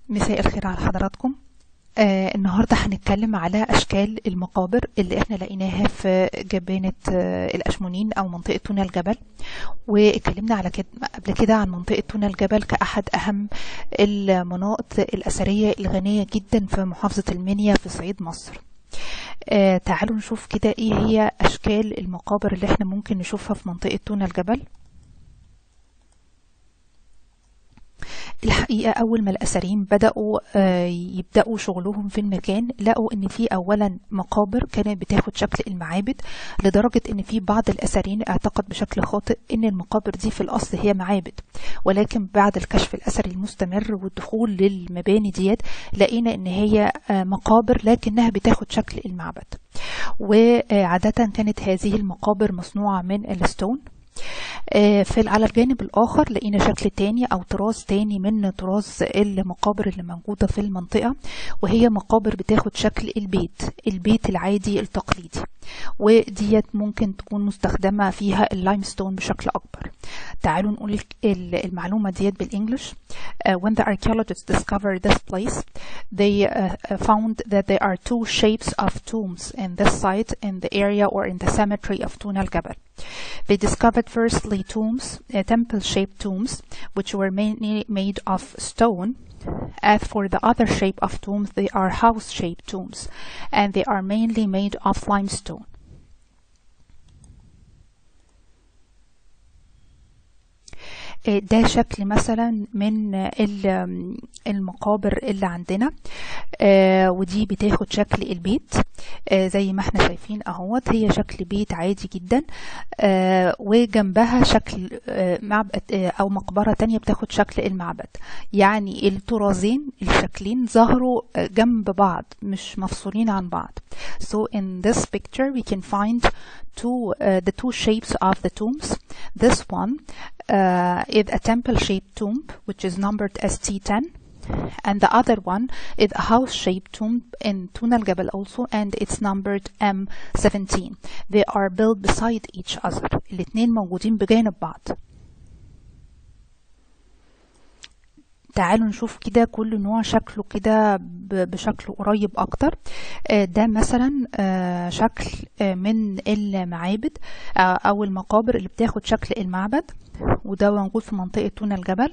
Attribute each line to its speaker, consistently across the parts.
Speaker 1: مساء الخير على حضراتكم آه النهاردة هنتكلم على أشكال المقابر اللي احنا لقيناها في جبانة آه الأشمونين أو منطقة تونة الجبل واتكلمنا على كده قبل كده عن منطقة تونة الجبل كأحد أهم المناطق الأثرية الغنية جدا في محافظة المنيا في صعيد مصر آه تعالوا نشوف كده ايه هي أشكال المقابر اللي احنا ممكن نشوفها في منطقة تونة الجبل الحقيقة أول ما الأثريين بدأوا يبدأوا شغلهم في المكان لقوا إن في أولا مقابر كانت بتاخد شكل المعابد لدرجة إن في بعض الأثريين اعتقد بشكل خاطئ إن المقابر دي في الأصل هي معابد ولكن بعد الكشف الأثري المستمر والدخول للمباني ديت لقينا إن هي مقابر لكنها بتاخد شكل المعبد وعادة كانت هذه المقابر مصنوعة من الستون في على الجانب الآخر لقينا شكل تاني أو طراز تاني من طراز المقابر اللي موجودة في المنطقة وهي مقابر بتاخد شكل البيت البيت العادي التقليدي وديت ممكن تكون مستخدمة فيها اللايمستون بشكل أكبر تعالوا نقول المعلومة ديت بالإنجلش uh, when the archaeologists discovered this place they uh, found that there are two shapes of tombs in this site in the area or in the cemetery of Tuna al-Jabal they discovered firstly tombs, uh, temple-shaped tombs, which were mainly made of stone. As for the other shape of tombs, they are house-shaped tombs, and they are mainly made of limestone. ده شكل مثلا من المقابر اللي عندنا ودي بتاخد شكل البيت زي ما احنا شايفين اهوت هي شكل بيت عادي جدا وجنبها شكل معبد او مقبرة تانية بتاخد شكل المعبد يعني الطرازين الشكلين ظهروا جنب بعض مش مفصولين عن بعض so in this picture we can find two uh, the two shapes of the tombs this one uh, is a temple-shaped tomb, which is numbered as T10, and the other one is a house-shaped tomb in Tuna al-Jabal also, and it's numbered M17. They are built beside each other. الاثنين موجودين بجانب بعض. تعالوا نشوف كده كل نوع شكله كده بشكل قريب اكتر ده مثلا شكل من المعابد او المقابر اللي بتاخد شكل المعبد وده موجود في منطقة تونة الجبل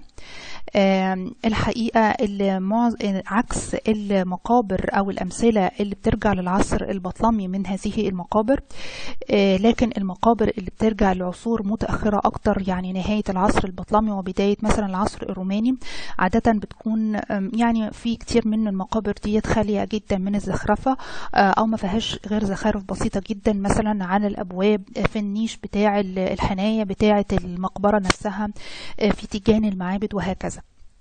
Speaker 1: الحقيقة عكس المقابر أو الأمثلة اللي بترجع للعصر البطلمي من هذه المقابر لكن المقابر اللي بترجع لعصور متأخرة أكتر يعني نهاية العصر البطلمي وبداية مثلا العصر الروماني عادة بتكون يعني في كتير من المقابر ديت خالية جدا من الزخرفة أو ما فيهاش غير زخارف بسيطة جدا مثلا على الأبواب في النيش بتاع الحناية بتاعة المقبرة نفسها في تيجان المعابد وهكذا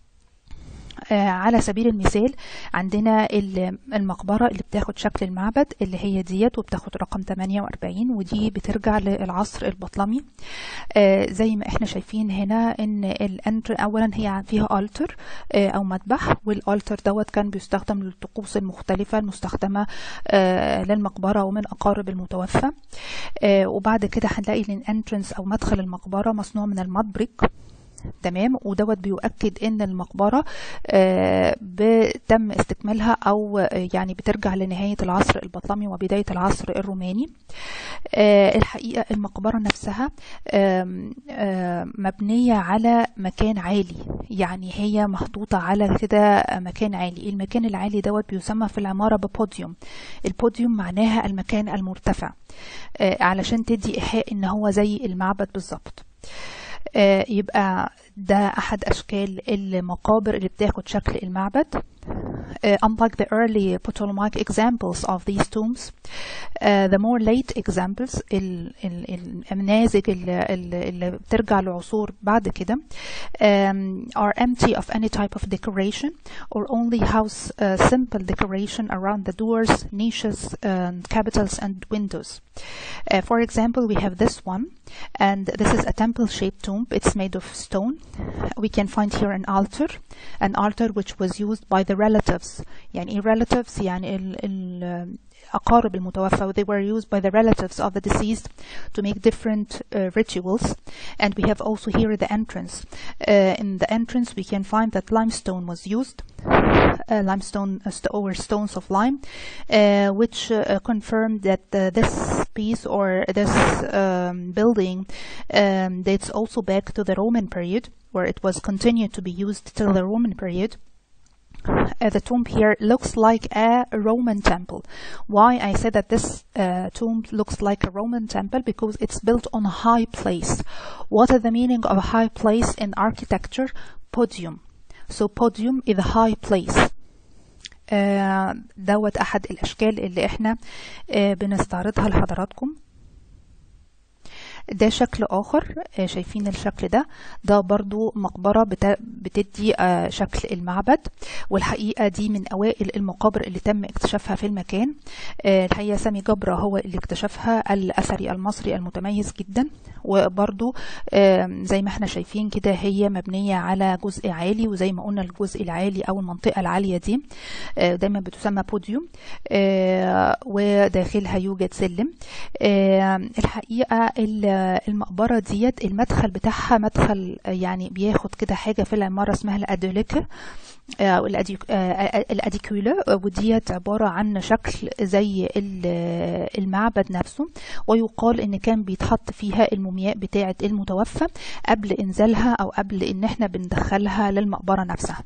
Speaker 1: على سبيل المثال عندنا المقبرة اللي بتاخد شكل المعبد اللي هي ديت وبتاخد رقم 48 ودي بترجع للعصر البطلمي زي ما احنا شايفين هنا ان الانتر اولا هي فيها التر او مذبح والالتر دوت كان بيستخدم للطقوس المختلفة المستخدمة للمقبرة ومن اقارب المتوفى وبعد كده هنلاقي الانترنس او مدخل المقبرة مصنوع من الماد بريك تمام ودوت بيؤكد ان المقبره آه بتم استكمالها او يعني بترجع لنهايه العصر البطلمي وبدايه العصر الروماني آه الحقيقه المقبره نفسها آه مبنيه على مكان عالي يعني هي محطوطه على كده مكان عالي المكان العالي دوت بيسمى في العماره ببوديوم البوديوم معناها المكان المرتفع علشان تدي ايحاء ان هو زي المعبد بالظبط يبقى ده أحد أشكال المقابر اللي بتاخد شكل المعبد Uh, unlike the early Ptolemaic examples of these tombs, uh, the more late examples النماذج اللي بترجع لعصور بعد كده um, are empty of any type of decoration or only house uh, simple decoration around the doors, niches, um, capitals and windows. Uh, for example, we have this one and this is a temple-shaped tomb. It's made of stone. We can find here an altar, an altar which was used by the relatives relatives يعني ايه relatives يعني ال ال أقارب المتوفى they were used by the relatives of the deceased to make different uh, rituals and we have also here the entrance uh, in the entrance we can find that limestone was used uh, limestone uh, st or stones of lime uh, which uh, confirm that uh, this piece or this um, building um, dates also back to the Roman period where it was continued to be used till the Roman period uh, the tomb here looks like a Roman temple. Why I say that this uh, tomb looks like a Roman temple? Because it's built on a high place. What is the meaning of a high place in architecture? Podium. So podium is a high place. آه دوت أحد الأشكال اللي احنا آه بنستعرضها لحضراتكم ده شكل آخر آه شايفين الشكل ده ده برضو مقبرة بتدي آه شكل المعبد والحقيقة دي من أوائل المقابر اللي تم اكتشافها في المكان آه الحقيقة سامي جبرة هو اللي اكتشفها الأثري المصري المتميز جدا وبرضو زي ما احنا شايفين كده هي مبنية على جزء عالي وزي ما قلنا الجزء العالي أو المنطقة العالية دي دايما بتسمى بوديوم وداخلها يوجد سلم الحقيقة المقبرة ديت المدخل بتاعها مدخل يعني بياخد كده حاجة في العمارة اسمها الأدوليكا أو الأديكولا وديت عبارة عن شكل زي المعبد نفسه ويقال إن كان بيتحط فيها المومياء بتاعة المتوفى قبل إنزالها أو قبل إن إحنا بندخلها للمقبرة نفسها.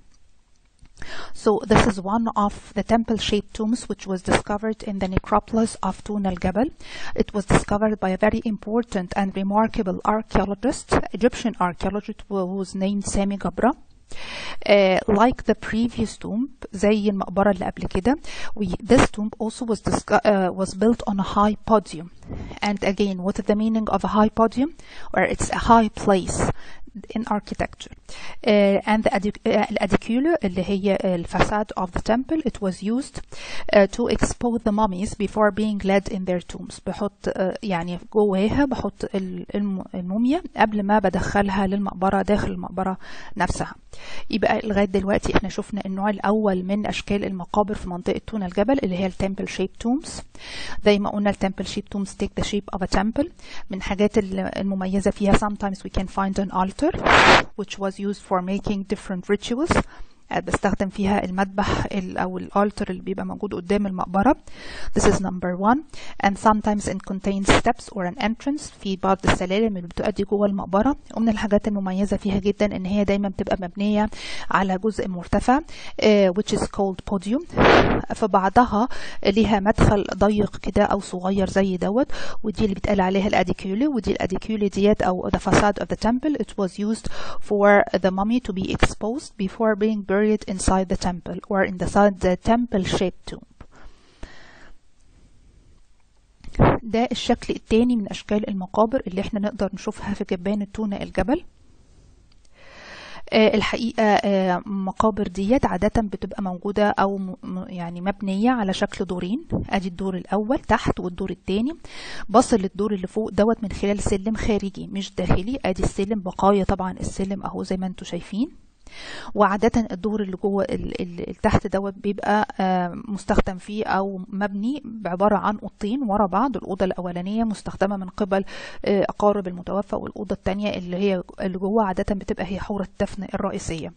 Speaker 1: So this is one of the temple-shaped tombs which was discovered in the necropolis of Tun al-Jabal. It was discovered by a very important and remarkable archaeologist, Egyptian archaeologist who was named Sami Gabra. Uh, like the previous tomb زي المقبرة اللي قبل كده we, this tomb also was, uh, was built on a high podium and again what is the meaning of a high podium or it's a high place in architecture uh, and the adicula اللي هي الفساد of the temple it was used uh, to expose the mummies before being led in their tombs بحط uh, يعني جواها بحط الموميا قبل ما بدخلها للمقبرة داخل المقبرة نفسها يبقى لغاية دلوقتي احنا شفنا النوع الأول من أشكال المقابر في منطقة تون الجبل اللي هي التمبل شيب تومز زي ما قلنا التمبل شيب تومز take the shape of a temple من الحاجات المميزة فيها sometimes we can find an altar which was used for making different rituals بستخدم فيها المذبح أو الالتر اللي بيبقى موجود قدام المقبرة this is number one and sometimes it contains steps or an entrance في بعض السلالم اللي بتؤدي جوه المقبرة ومن الحاجات المميزة فيها جدا ان هي دايما بتبقى مبنية على جزء مرتفع uh, which is called podium فبعضها ليها مدخل ضيق كده او صغير زي دوت ودي اللي بيتقال عليها الاديكيولي ودي الاديكيولي ديت او the facade of the temple it was used for the mummy to be exposed before being buried buried inside the temple or inside the temple-shaped tomb. ده الشكل التاني من أشكال المقابر اللي احنا نقدر نشوفها في جبان التونة الجبل آه الحقيقة آه مقابر ديت عادة بتبقى موجودة أو يعني مبنية على شكل دورين أدي الدور الأول تحت والدور التاني بصل للدور اللي فوق دوت من خلال سلم خارجي مش داخلي أدي السلم بقايا طبعا السلم أهو زي ما انتم شايفين وعادة الدور اللي جوه اللي تحت دوت بيبقى مستخدم فيه أو مبني بعبارة عن أوضتين ورا بعض الأوضة الأولانية مستخدمة من قبل أقارب المتوفى والأوضة الثانية اللي هي اللي جوه عادة بتبقى هي حورة الدفن الرئيسية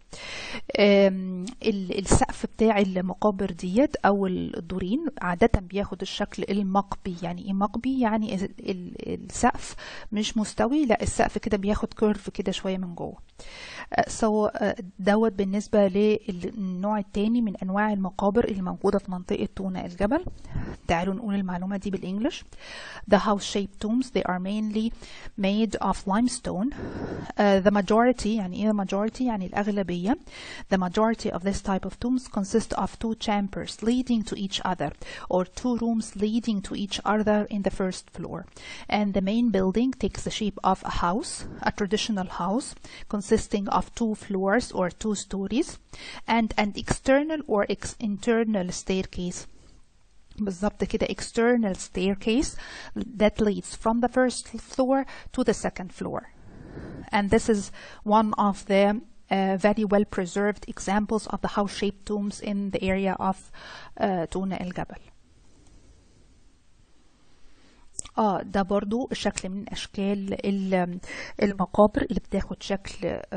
Speaker 1: السقف بتاع المقابر ديت أو الدورين عادة بياخد الشكل المقبي يعني إيه مقبي يعني السقف مش مستوي لا السقف كده بياخد كيرف كده شوية من جوه سو دوت بالنسبة للنوع التاني من أنواع المقابر اللي موجودة في منطقة تونة الجبل تعالوا نقول المعلومة دي بالإنجلش The house-shaped tombs they are mainly made of limestone uh, the majority يعني إيه majority يعني الأغلبية the majority of this type of tombs consist of two chambers leading to each other or two rooms leading to each other in the first floor and the main building takes the shape of a house a traditional house consisting of two floors or two stories and an external or ex internal staircase بالظبط كده external staircase that leads from the first floor to the second floor and this is one of the uh, very well preserved examples of the house-shaped tombs in the area of uh, تونة الجبل. اه ده برضو شكل من اشكال ال- المقابر اللي بتاخد شكل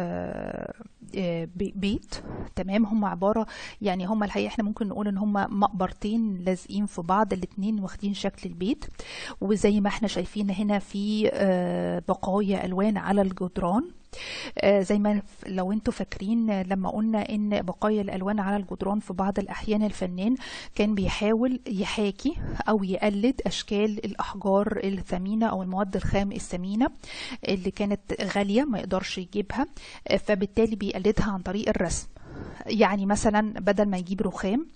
Speaker 1: آه، آه، بي- بيت تمام هم عبارة يعني هم الحقيقة احنا ممكن نقول ان هم مقبرتين لازقين في بعض الاتنين واخدين شكل البيت وزي ما احنا شايفين هنا في آه، بقايا الوان على الجدران آه، زي ما ف- لو انتوا فاكرين آه، لما قلنا ان بقايا الالوان على الجدران في بعض الاحيان الفنان كان بيحاول يحاكي او يقلد اشكال الاحجار الثمينه او المواد الخام الثمينه اللي كانت غاليه ما يقدرش يجيبها آه، فبالتالي بيقلدها عن طريق الرسم يعني مثلا بدل ما يجيب رخام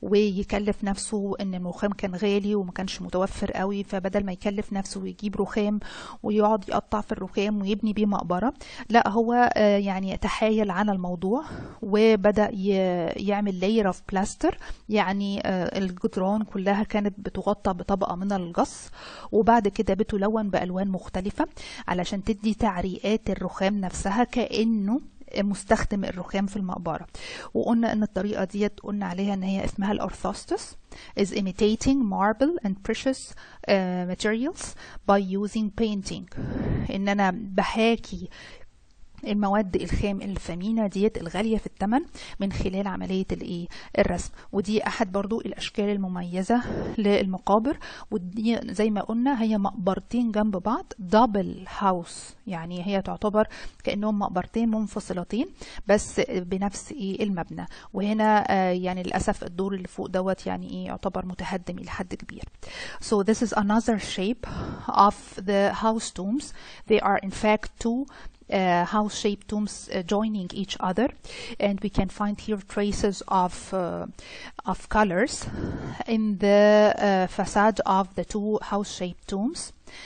Speaker 1: ويكلف نفسه ان الرخام كان غالي وما كانش متوفر قوي فبدل ما يكلف نفسه ويجيب رخام ويقعد يقطع في الرخام ويبني بيه مقبرة لا هو آه، يعني تحايل على الموضوع وبدأ ي- يعمل layer of plaster يعني آه، الجدران كلها كانت بتغطى بطبقة من الجص وبعد كده بتلون بألوان مختلفة علشان تدي تعريقات الرخام نفسها كأنه مستخدم الرخام في المقبرة وقلنا ان الطريقة ديت قلنا عليها ان هي اسمها الارثوستس is imitating marble and precious uh, materials by using painting ان انا بحاكي المواد الخام الثمينة ديت الغالية في الثمن من خلال عملية الايه الرسم ودي احد برضو الاشكال المميزة للمقابر ودي زي ما قلنا هي مقبرتين جنب بعض دبل هاوس يعني هي تعتبر كأنهم مقبرتين منفصلتين بس بنفس ايه المبنى وهنا آه، يعني للأسف الدور اللي فوق دوت يعني ايه يعتبر متهدم إلى حد كبير so this is another shape of the house tombs they are in fact two uh, house-shaped tombs uh, joining each other, and we can find here traces of uh, of colors in the uh, facade of the two house-shaped tombs.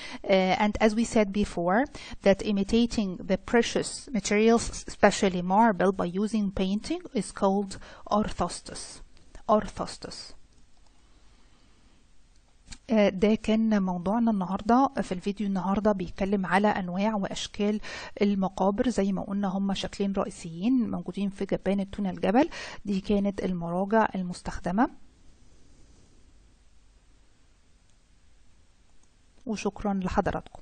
Speaker 1: Uh, and as we said before, that imitating the precious materials, especially marble, by using painting is called orthostus. Orthostus. آه، ده كان موضوعنا النهاردة في الفيديو النهاردة بيتكلم على أنواع وأشكال المقابر زي ما قلنا هم شكلين رئيسيين موجودين في جبان التونة الجبل دي كانت المراجع المستخدمة وشكرا لحضراتكم